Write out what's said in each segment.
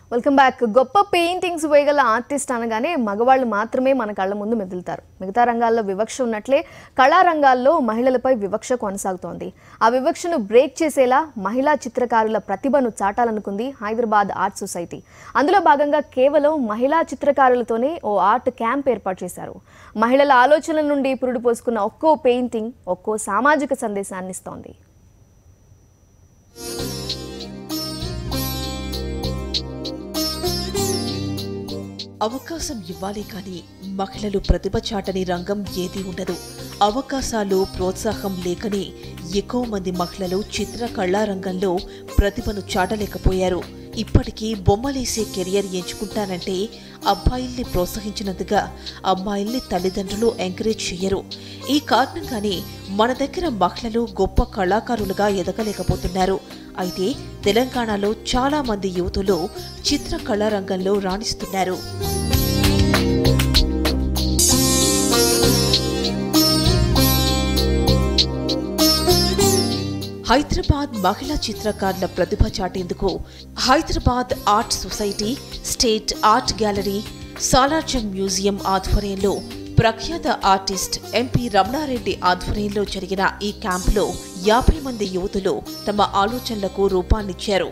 welcome back గొప్ప paintings వేయగల artist అనగానే మగవాళ్ళు మాత్రమే మన కళ్ళ ముందు మెదులుతారు మిగతా రంగాల్లో వివక్ష ఉన్నట్లే కళారంగాల్లో మహిళలపై వివక్ష కొనసాగుతోంది ఆ వివక్షను బ్రేక్ చేసేలా మహిళా చిత్రకారుల ప్రతిభను చాటాలనుకుంది హైదరాబాద్ ఆర్ట్ సొసైటీ అందులో భాగంగా కేవలం మహిళా చిత్రకారులతోనే ఓ ఆర్ట్ క్యాంప్ ఏర్పాటు చేశారు మహిళల ఆలోచనల నుండి పురుడు పోసుకున్న ఒక్కో పెయింటింగ్ ఒక్కో సామాజిక సందేశాన్ని ఇస్తోంది అవకాశం ఇవ్వాలి కానీ మహిళలు ప్రతిభ చాటని రంగం ఏదీ ఉండదు అవకాశాలు ప్రోత్సాహం లేకనే ఎక్కువ మంది మహిళలు చిత్ర కళా రంగంలో ప్రతిభను చాటలేకపోయారు ఇప్పటికీ బొమ్మలేసే కెరియర్ ఎంచుకుంటానంటే అబ్బాయిల్ని ప్రోత్సహించినందుగా అమ్మాయిల్ని తల్లిదండ్రులు ఎంకరేజ్ చెయ్యరు ఈ కారణంగానే మన దగ్గర మహిళలు గొప్ప కళాకారులుగా ఎదగలేకపోతున్నారు అయితే తెలంగాణలో చాలా మంది యువతులు చిత్రకళా రంగంలో రాణిస్తున్నారు హైదరాబాద్ మహిళా చిత్రకారుల ప్రతిభ చాటేందుకు Hyderabad Art Society State Art Gallery Salar Jung Museum ఆధ్వర్యంలో ప్రఖ్యాత ఆర్టిస్ట్ ఎంపీ రమణారెడ్డి ఆధ్వర్యంలో జరిగిన ఈ క్యాంపులో యాభై మంది యువతులు తమ ఆలోచనలకు రూపాన్నిచ్చారు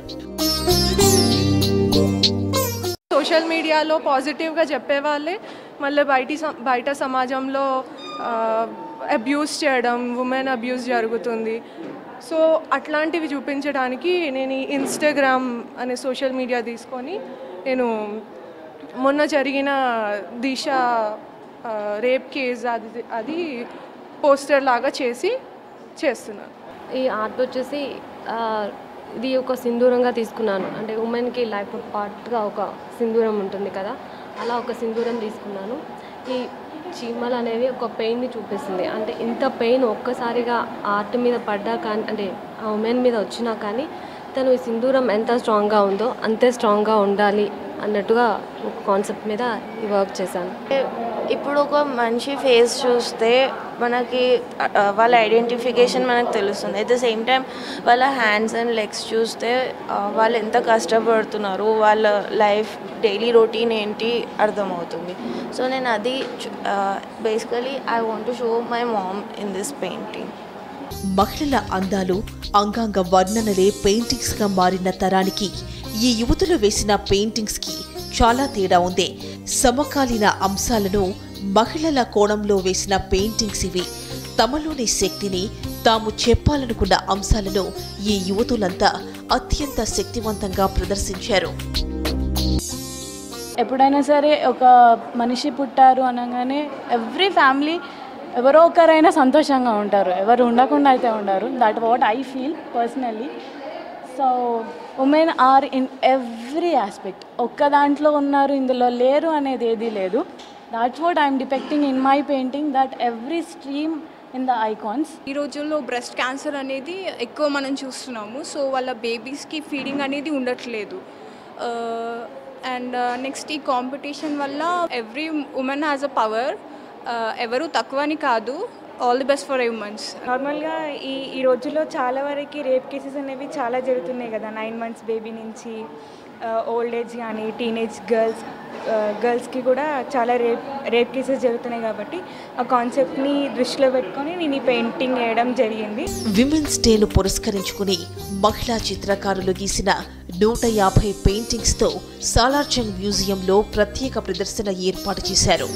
సోషల్ మీడియాలో పాజిటివ్గా చెప్పేవాళ్ళే మళ్ళీ బయటి స- బయట సమాజంలో అబ్యూస్ చేయడం ఉమెన్ అబ్యూస్ జరుగుతుంది సో అట్లాంటివి చూపించడానికి నేను ఈ ఇన్స్టాగ్రామ్ అనే సోషల్ మీడియా తీసుకొని నేను మొన్న జరిగిన దిశ ఆ, రేప్ కేస్ అది అది పోస్టర్ లాగా చేసి చేస్తున్నాను ఈ ఆర్ట్ వచ్చేసి ఆ, ఇది ఒక సింధూరంగా తీసుకున్నాను అంటే ఉమెన్కి లైఫ్ పార్ట్గా ఒక సింధూరం ఉంటుంది కదా అలా ఒక సింధూరం తీసుకున్నాను ఈ చీమలు అనేవి ఒక పెయిన్ని చూపిస్తుంది అంటే ఇంత పెయిన్ ఒక్కసారిగా ఆర్ట్ మీద పడ్డా కానీ అంటే ఆ ఉమెన్ మీద వచ్చినా కానీ తను ఈ సింధూరం ఎంత స్ట్రాంగ్గా ఉందో అంతే స్ట్రాంగ్గా ఉండాలి అన్నట్టుగా ఒక కాన్సెప్ట్ మీద ఈ వర్క్ చేశాను ఇప్పుడు ఒక మనిషి ఫేస్ చూస్తే మనకి ఆ, వాళ్ళ ఐడెంటిఫికేషన్ మనకు తెలుస్తుంది అట్ ద సేమ్ టైం వాళ్ళ హ్యాండ్స్ అండ్ లెగ్స్ చూస్తే ఆ, వాళ్ళు ఎంత కష్టపడుతున్నారు వాళ్ళ లైఫ్ డైలీ రొటీన్ ఏంటి అర్థమవుతుంది సో నేను అది basically I want to show my mom in this painting మహిళల అందాలు అంగాంగ వర్ణనలే పెయింటింగ్స్ గా మారిన తరానికి ఈ యువతులు వేసిన పెయింటింగ్స్ కి చాలా తేడా ఉంది సమకాలీన అంశాలను మహిళల కోణంలో వేసిన పెయింటింగ్స్ ఇవి తమలోని శక్తిని తాము చెప్పాలనుకున్న అంశాలను ఈ యువతులంతా అత్యంత శక్తివంతంగా ప్రదర్శించారు ఎప్పుడైనా సరే ఒక మనిషి పుట్టారు అనగానే ఎవ్రీ ఫ్యామిలీ ఎవరో ఒకరైనా సంతోషంగా ఉంటారు ఎవరు ఉండకుండా అయితే ఉండరు that what I feel personally so women are in every aspect ఒక్క దాంట్లో ఉన్నారు ఇందులో లేరు అనేది ఏదీ లేదు that's what I'm depicting in my painting that every stream in the icons ఈ రోజుల్లో బ్రెస్ట్ క్యాన్సర్ అనేది ఎక్కువ మనం చూస్తున్నాము సో వాళ్ళ బేబీస్కి ఫీడింగ్ అనేది ఉండట్లేదు అండ్ నెక్స్ట్ ఈ కాంపిటీషన్ వల్ల every women has a power ఎవరు తక్కువని కాదు all the best for womens నార్మల్గా ఈ ఈ రోజుల్లో చాలా వరకు రేప్ కేసెస్ అనేవి చాలా జరుగుతున్నాయి కదా నైన్ మంత్స్ బేబీ నుంచి ఓల్డ్ ఏజ్ కానీ టీనేజ్ గర్ల్స్ గర్ల్స్కి కూడా చాలా రేప్ రేప్ కేసెస్ జరుగుతున్నాయి కాబట్టి ఆ కాన్సెప్ట్ని దృష్టిలో పెట్టుకొని నేను ఈ పెయింటింగ్ వేయడం జరిగింది విమెన్స్ డేను పురస్కరించుకుని మహిళా చిత్రకారులు గీసిన నూట యాభై పెయింటింగ్స్ తో సాలార్జంగ్ మ్యూజియంలో ప్రత్యేక ప్రదర్శన ఏర్పాటు చేశారు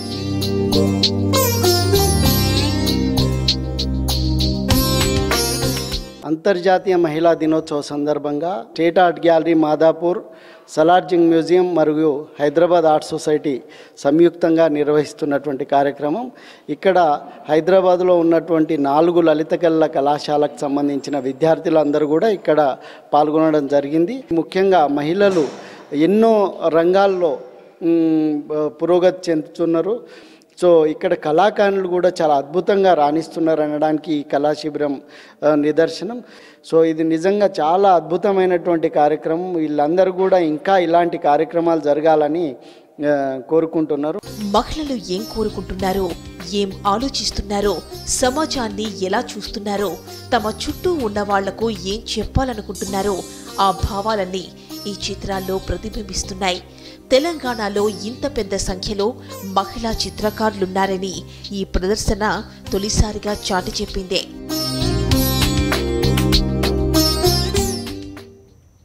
అంతర్జాతీయ మహిళా దినోత్సవ సందర్భంగా State Art Gallery Madhapur Salar Jung Museum మరియు హైదరాబాద్ ఆర్ట్ సొసైటీ సంయుక్తంగా నిర్వహిస్తున్నటువంటి కార్యక్రమం ఇక్కడ హైదరాబాద్లో ఉన్నటువంటి నాలుగు లలిత కళల కళాశాలకు సంబంధించిన విద్యార్థులందరూ కూడా ఇక్కడ పాల్గొనడం జరిగింది ముఖ్యంగా మహిళలు ఎన్నో రంగాల్లో మ్, పురోగతి చెందుతున్నారు సో ఇక్కడ కళాకారులు కూడా చాలా అద్భుతంగా రాణిస్తున్నారు అనడానికి ఈ కళా శిబిరం ఆ, నిదర్శనం సో ఇది నిజంగా చాలా అద్భుతమైనటువంటి కార్యక్రమం వీళ్ళందరూ కూడా ఇంకా ఇలాంటి కార్యక్రమాలు జరగాలని ఆ, కోరుకుంటున్నారు మహిళలు ఏం కోరుకుంటున్నారో ఏం ఆలోచిస్తున్నారో సమాజాన్ని ఎలా చూస్తున్నారో తమ చుట్టూ ఉన్న వాళ్లకు ఏం చెప్పాలనుకుంటున్నారో ఆ భావాలన్నీ ఈ చిత్రాల్లో ప్రతిబింబిస్తున్నాయి తెలంగాణలో ఇంత పెద్ద సంఖ్యలో మహిళా చిత్రకారులున్నారని ఈ ప్రదర్శన తొలిసారిగా చాటి చెప్పిందే